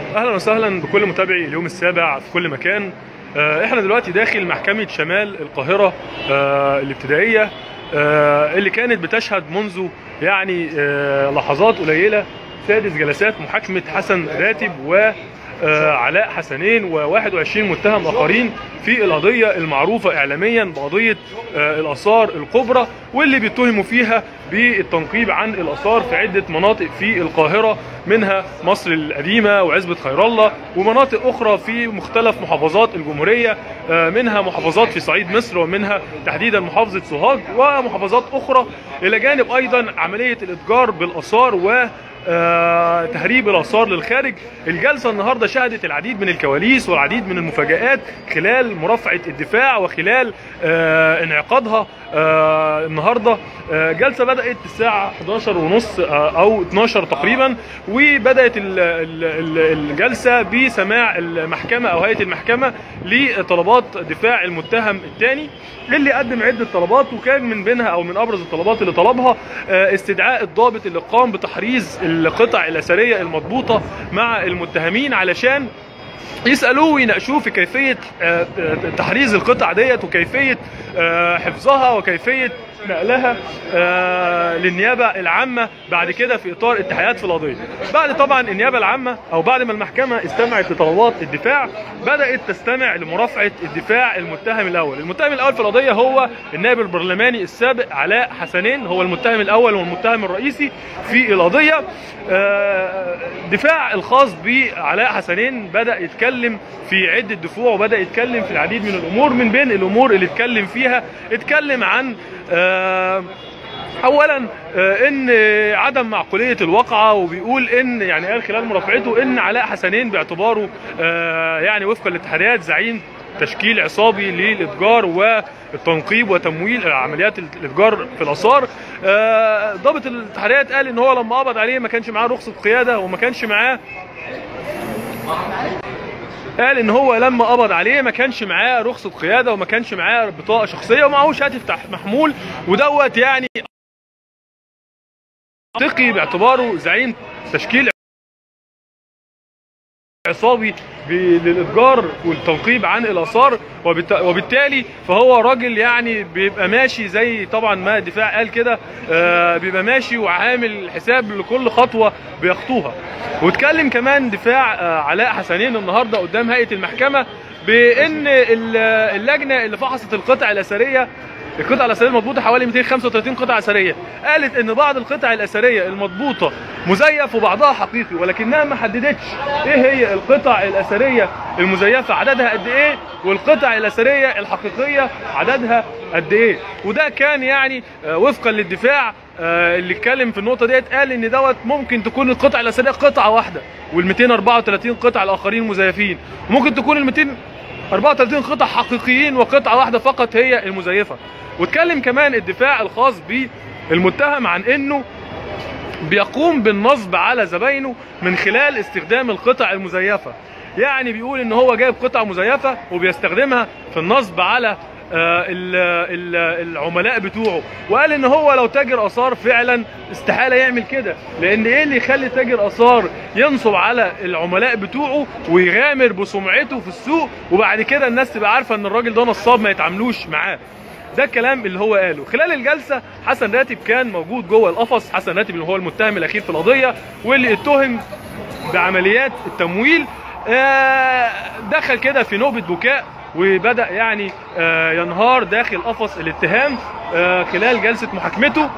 اهلا وسهلا بكل متابعي اليوم السابع في كل مكان آه، احنا دلوقتي داخل محكمة شمال القاهرة آه، الابتدائية آه، اللي كانت بتشهد منذ يعني آه، لحظات قليلة سادس جلسات محاكمة حسن راتب و آه، علاء حسنين و21 متهم اخرين في القضيه المعروفه اعلاميا بقضيه آه، الاثار الكبرى واللي بيتهموا فيها بالتنقيب عن الاثار في عده مناطق في القاهره منها مصر القديمه وعزبه خير الله ومناطق اخرى في مختلف محافظات الجمهوريه آه، منها محافظات في صعيد مصر ومنها تحديدا محافظه سوهاج ومحافظات اخرى الى جانب ايضا عمليه الاتجار بالاثار و آه، تهريب الاثار للخارج الجلسه النهارده شهدت العديد من الكواليس والعديد من المفاجات خلال مرافعه الدفاع وخلال آه، انعقادها آه، النهارده آه، جلسه بدات الساعه 11 ونص او 12 تقريبا وبدات ال- ال- ال- الجلسه بسماع المحكمه او هيئه المحكمه لطلبات دفاع المتهم الثاني اللي قدم عده طلبات وكان من بينها او من ابرز الطلبات اللي طلبها آه، استدعاء الضابط اللي قام بتحريز القطع الاثريه المضبوطه مع المتهمين علشان يسالوه ويناقشوه في كيفيه آه، آه، تحريز القطع ديت وكيفيه آه، حفظها وكيفيه نقلها آه، للنيابه العامه بعد كده في اطار التحقيقات في القضيه. بعد طبعا النيابه العامه او بعد ما المحكمه استمعت لطلبات الدفاع بدات تستمع لمرافعه الدفاع المتهم الاول، المتهم الاول في القضيه هو النائب البرلماني السابق علاء حسنين هو المتهم الاول والمتهم الرئيسي في القضيه. آه، الدفاع الخاص بعلاء حسنين بدا يتكلم في عده دفوع وبدا يتكلم في العديد من الامور من بين الامور اللي اتكلم فيها اتكلم عن آه، اولا آه، ان عدم معقوليه الواقعه وبيقول ان يعني قال خلال مرافعته ان علاء حسنين باعتباره آه، يعني وفقا للاتحادات زعيم تشكيل عصابي للاتجار والتنقيب وتمويل عمليات الاتجار في الاثار آه، ضابط الاتحادات قال ان هو لما قبض عليه ما كانش معاه رخصه قياده وما كانش معاه قال ان هو لما قبض عليه ما كانش معاه رخصه قياده وما كانش معاه بطاقه شخصيه ومعهوش هاتف تح- محمول ودوت يعني منطقي باعتباره زعيم تشكيل عصابي ب- للاتجار والتنقيب عن الاثار وبالت- وبالتالي فهو راجل يعني بيبقى ماشي زي طبعا ما الدفاع قال كده آه، بيبقى ماشي وعامل حساب لكل خطوه بيخطوها واتكلم كمان دفاع آه، علاء حسنين النهارده قدام هيئه المحكمه بان ال- اللجنه اللي فحصت القطع الاثريه القطع الاثريه المضبوطه حوالي 235 قطعه اثريه قالت ان بعض القطع الاثريه المضبوطه مزيف وبعضها حقيقي ولكنها ما حددتش ايه هي القطع الاثريه المزيفه عددها قد ايه والقطع الاثريه الحقيقيه عددها قد ايه وده كان يعني آه، وفقا للدفاع آه، اللي اتكلم في النقطه ديت قال ان دوت ممكن تكون القطع الاثريه قطعه واحده وال 234 قطعه الاخرين مزيفين ممكن تكون ال 200 34 قطع حقيقيين وقطعة واحدة فقط هي المزيفة واتكلم كمان الدفاع الخاص بالمتهم عن انه بيقوم بالنصب على زباينه من خلال استخدام القطع المزيفة يعني بيقول ان هو جايب قطع مزيفة وبيستخدمها في النصب على آه، ال- ال- العملاء بتوعه وقال ان هو لو تاجر اثار فعلا استحاله يعمل كده لان ايه اللي يخلي تاجر اثار ينصب على العملاء بتوعه ويغامر بسمعته في السوق وبعد كده الناس تبقى عارفه ان الراجل ده نصاب ما يتعاملوش معاه ده الكلام اللي هو قاله خلال الجلسه حسن راتب كان موجود جوه القفص حسن راتب اللي هو المتهم الاخير في القضيه واللي اتهم بعمليات التمويل آه، دخل كده في نوبه بكاء وبدا يعني آه، ينهار داخل قفص الاتهام آه، خلال جلسه محاكمته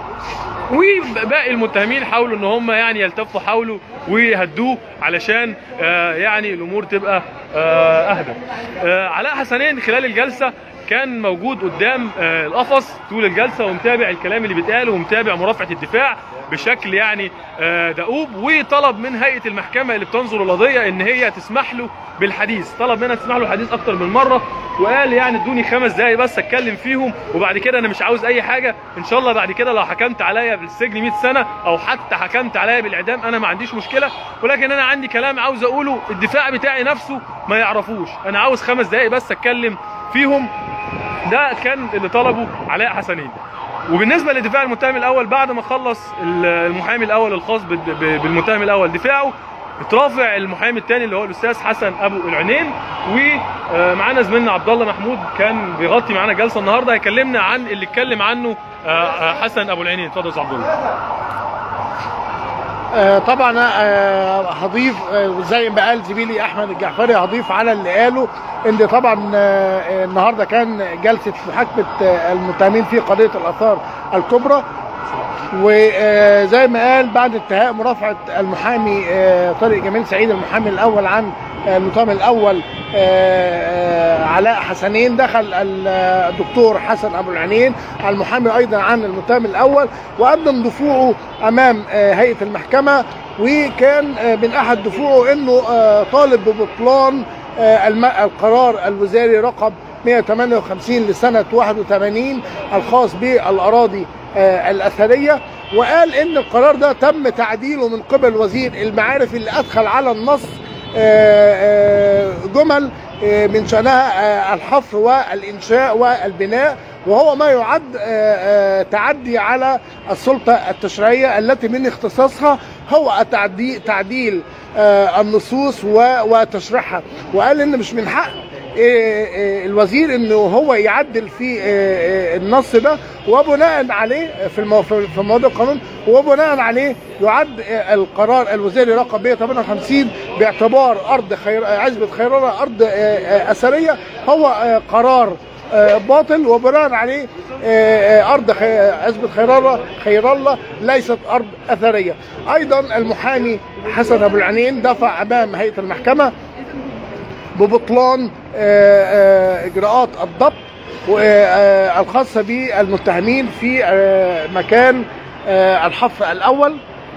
وباقي المتهمين حاولوا ان هم يعني يلتفوا حوله ويهدوه علشان آه، يعني الامور تبقى آه، اهدى آه، علاء حسنين خلال الجلسه كان موجود قدام آه، القفص طول الجلسه ومتابع الكلام اللي بيتقال ومتابع مرافعه الدفاع بشكل يعني آه، دؤوب وطلب من هيئه المحكمه اللي بتنظر القضيه ان هي تسمح له بالحديث طلب منها تسمح له الحديث اكتر من مره وقال يعني ادوني خمس دقايق بس اتكلم فيهم وبعد كده انا مش عاوز اي حاجه ان شاء الله بعد كده لو حكمت عليا بالسجن 100 سنه او حتى حكمت عليا بالاعدام انا ما عنديش مشكله ولكن انا عندي كلام عاوز اقوله الدفاع بتاعي نفسه ما يعرفوش انا عاوز خمس دقايق بس اتكلم فيهم ده كان اللي طلبه علاء حسنين وبالنسبه لدفاع المتهم الاول بعد ما خلص المحامي الاول الخاص بال- ب- بالمتهم الاول دفاعه اترافع المحامي الثاني اللي هو الاستاذ حسن ابو العينين ومعانا زميلنا عبد الله محمود كان بيغطي معانا جلسه النهارده هيكلمنا عن اللي اتكلم عنه آه، آه، حسن ابو العينين اتفضل يا أستاذ عبد الله آه، طبعا آه، هضيف آه، زي ما قال زميلي احمد الجعفري هضيف على اللي قاله ان طبعا آه، آه، النهارده كان جلسه محاكمه آه، المتهمين في قضيه الاثار الكبرى وزي ما قال بعد انتهاء مرافعه المحامي آه، طارق جميل سعيد المحامي الاول عن آه، المتهم الاول آه، آه، علاء حسنين دخل ال- آه، الدكتور حسن ابو العينين المحامي ايضا عن المتهم الاول وقدم دفوعه امام آه، هيئه المحكمه وكان آه، من احد دفوعه انه آه، طالب ببطلان آه، الم- القرار الوزاري رقم 158 لسنه 81 الخاص بالاراضي آه، الاثريه وقال ان القرار ده تم تعديله من قبل وزير المعارف اللي ادخل على النص آه، آه، جمل آه، من شأنها آه، الحفر والإنشاء والبناء وهو ما يعد آه، آه، تعدي على السلطة التشريعية التي من اختصاصها هو التعدي- تعديل آه، النصوص و- وتشريحها وقال ان مش من حق آه، آه، الوزير انه هو يعدل في آه، آه، النص ده وبناء عليه في المو- في في مواد القانون وبناء عليه يعد آه، القرار الوزاري رقم 158 باعتبار ارض خير آه، عزبه خيراره ارض آه، آه، اثريه هو آه، قرار آه، باطل وبناء عليه آه، آه، ارض خي- عزبه خيراره خير الله ليست ارض اثريه ايضا المحامي حسن ابو العينين دفع امام هيئه المحكمه ببطلان آه، آه، اجراءات الضبط و- آه، الخاصه بالمتهمين في آه، مكان آه، الحفر الاول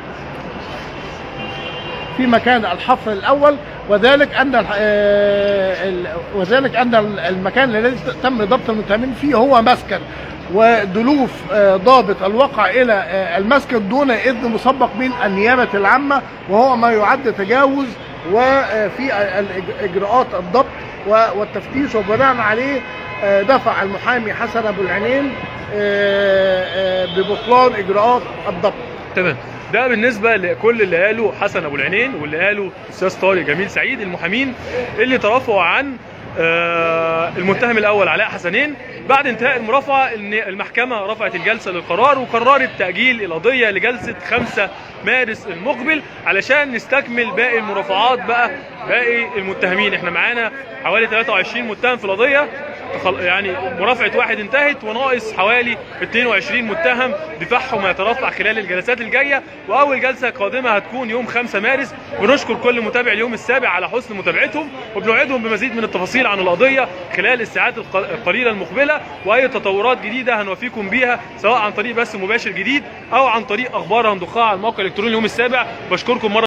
في مكان الحفر الاول وذلك ان ال- آه، ال- وذلك ان ال- المكان الذي تم ضبط المتهمين فيه هو مسكن ودلوف آه، ضابط الواقع الى آه، المسكن دون اذن مسبق من النيابه العامه وهو ما يعد تجاوز وفي اجراءات الضبط و- والتفتيش وبناء عليه آه، دفع المحامي حسن ابو العينين آه، آه، ببطلان اجراءات الضبط تمام ده بالنسبه لكل اللي قاله حسن ابو العينين واللي قاله الاستاذ طارق جميل سعيد المحامين اللي ترافعوا عن آه، المتهم الاول علاء حسنين بعد انتهاء المرافعه ان المحكمه رفعت الجلسه للقرار وقررت تاجيل القضيه لجلسه 5 مارس المقبل علشان نستكمل باقي المرافعات بقى باقي المتهمين احنا معانا حوالي 23 متهم في القضيه خل- يعني مرافعه واحد انتهت وناقص حوالي 22 متهم دفاعهم هيترفع خلال الجلسات الجايه واول جلسه قادمه هتكون يوم 5 مارس ونشكر كل متابع اليوم السابع على حسن متابعتهم وبنوعدهم بمزيد من التفاصيل عن القضيه خلال الساعات الق- القليله المقبله واي تطورات جديده هنوافيكم بيها سواء عن طريق بث مباشر جديد او عن طريق اخبار هنضخها على الموقع الالكتروني اليوم السابع بشكركم مره